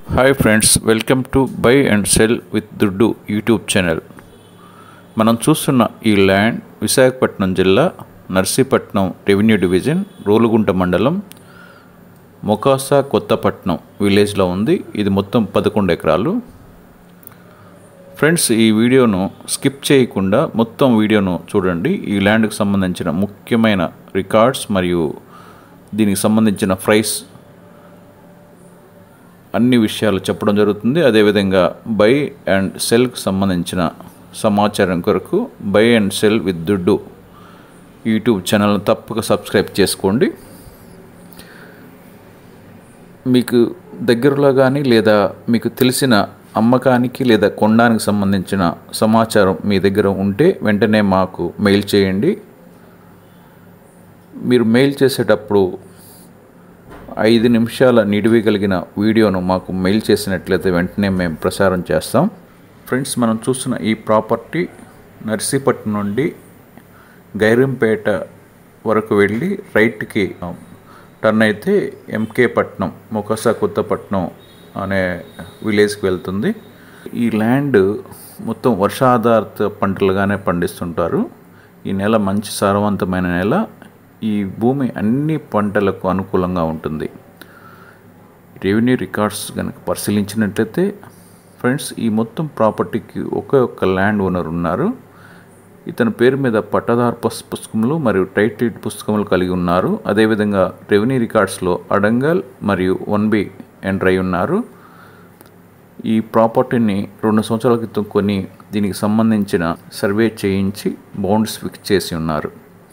hi friends welcome to buy and sell with Duddu YouTube channel మనం చూస్తున్న ఈ land Visakhapatnam జిల్లా నర్సీపట్నం రెవెన్యూ డివిజన్ రోలుగుంట మండలం మొకాసా కొత్తపట్నం విలేజ్లో ఉంది ఇది మొత్తం పదకొండు ఎకరాలు ఫ్రెండ్స్ ఈ వీడియోను స్కిప్ చేయకుండా మొత్తం వీడియోను చూడండి ఈ ల్యాండ్కి సంబంధించిన ముఖ్యమైన రికార్డ్స్ మరియు దీనికి సంబంధించిన ప్రైస్ అన్ని విషయాలు చెప్పడం జరుగుతుంది అదేవిధంగా బై అండ్ సెల్కి సంబంధించిన సమాచారం కొరకు buy and sell with Duddu YouTube ఛానల్ని తప్పక సబ్స్క్రైబ్ చేసుకోండి మీకు దగ్గరలో కానీ లేదా మీకు తెలిసిన అమ్మకానికి లేదా కొనడానికి సంబంధించిన సమాచారం మీ దగ్గర ఉంటే వెంటనే మాకు మెయిల్ చేయండి మీరు మెయిల్ చేసేటప్పుడు ఐదు నిమిషాల నిడివి కలిగిన వీడియోను మాకు మెయిల్ చేసినట్లయితే వెంటనే మేము ప్రసారం చేస్తాం ఫ్రెండ్స్ మనం చూస్తున్న ఈ ప్రాపర్టీ నర్సీపట్నం నుండి గైరంపేట వరకు వెళ్ళి రైట్కి టర్న్ అయితే ఎంకే పట్నం మొకసా కొత్తపట్నం అనే విలేజ్కి వెళ్తుంది ఈ ల్యాండ్ మొత్తం వర్షాధారిత పంటలుగానే పండిస్తుంటారు ఈ నెల మంచి సారవంతమైన నెల ఈ భూమి అన్ని పంటలకు అనుకూలంగా ఉంటుంది రెవెన్యూ రికార్డ్స్ కనుక పరిశీలించినట్లయితే ఫ్రెండ్స్ ఈ మొత్తం ప్రాపర్టీకి ఒకే ఒక్క ల్యాండ్ ఓనర్ ఉన్నారు ఇతని పేరు మీద పట్టదారు పస్ పుస్తకములు మరియు టైటిల్ పుస్తకములు కలిగి ఉన్నారు అదేవిధంగా రెవెన్యూ రికార్డ్స్లో అడంగల్ మరియు వన్ బి ఎంటర్ అయి ఉన్నారు ఈ ప్రాపర్టీని రెండు సంవత్సరాల క్రితం కొని దీనికి సంబంధించిన సర్వే చేయించి బౌండ్స్ ఫిక్స్ చేసి ఉన్నారు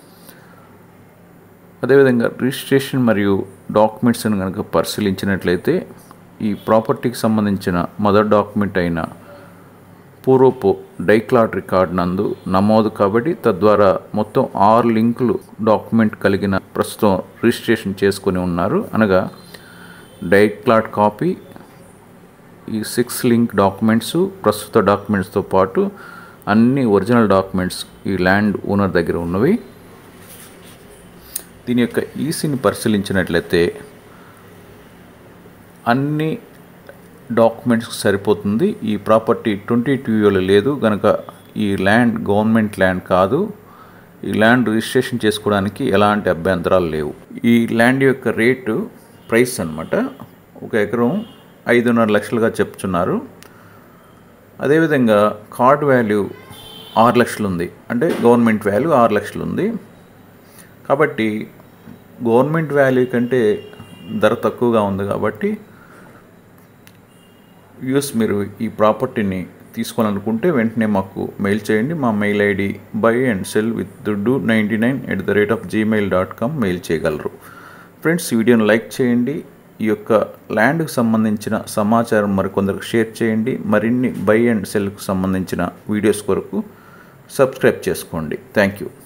అదేవిధంగా రిజిస్ట్రేషన్ మరియు డాక్యుమెంట్స్ని కనుక పరిశీలించినట్లయితే ఈ ప్రాపర్టీకి సంబంధించిన మదర్ డాక్యుమెంట్ అయిన పూర్వపు డైక్లాట్ రికార్డ్ నందు నమోదు కాబట్టి తద్వారా మొత్తం ఆరు లింకులు డాక్యుమెంట్ కలిగిన ప్రస్తుతం రిజిస్ట్రేషన్ చేసుకొని ఉన్నారు అనగా డైక్లాట్ కాపీ ఈ సిక్స్ లింక్ డాక్యుమెంట్స్ ప్రస్తుత డాక్యుమెంట్స్తో పాటు అన్ని ఒరిజినల్ డాక్యుమెంట్స్ ఈ ల్యాండ్ ఓనర్ దగ్గర ఉన్నవి దీని యొక్క ఈసీని పరిశీలించినట్లయితే అన్ని డాక్యుమెంట్స్కి సరిపోతుంది ఈ ప్రాపర్టీ ట్వంటీ టూలో లేదు కనుక ఈ ల్యాండ్ గవర్నమెంట్ ల్యాండ్ కాదు ఈ ల్యాండ్ రిజిస్ట్రేషన్ చేసుకోవడానికి ఎలాంటి అభ్యంతరాలు లేవు ఈ ల్యాండ్ యొక్క రేటు ప్రైస్ అనమాట ఒక ఎకరం ఐదున్నర లక్షలుగా చెప్తున్నారు అదేవిధంగా కార్డ్ వాల్యూ ఆరు లక్షలు ఉంది అంటే గవర్నమెంట్ వాల్యూ ఆరు లక్షలు ఉంది కాబట్టి గవర్నమెంట్ వాల్యూ కంటే ధర తక్కువగా ఉంది కాబట్టి యూస్ మీరు ఈ ప్రాపర్టీని తీసుకోవాలనుకుంటే వెంటనే మాకు మెయిల్ చేయండి మా mail ID buy and sell with Duddu ninety nine at the rate of Gmail dot com mail చేయగలరు ఫ్రెండ్స్ ఈ వీడియోని లైక్ చేయండి ఈ యొక్క ల్యాండ్కి సంబంధించిన సమాచారం మరికొందరికి షేర్ చేయండి మరిన్ని బై అండ్ సెల్కి సంబంధించిన వీడియోస్ కొరకు సబ్స్క్రైబ్ చేసుకోండి థ్యాంక్ యూ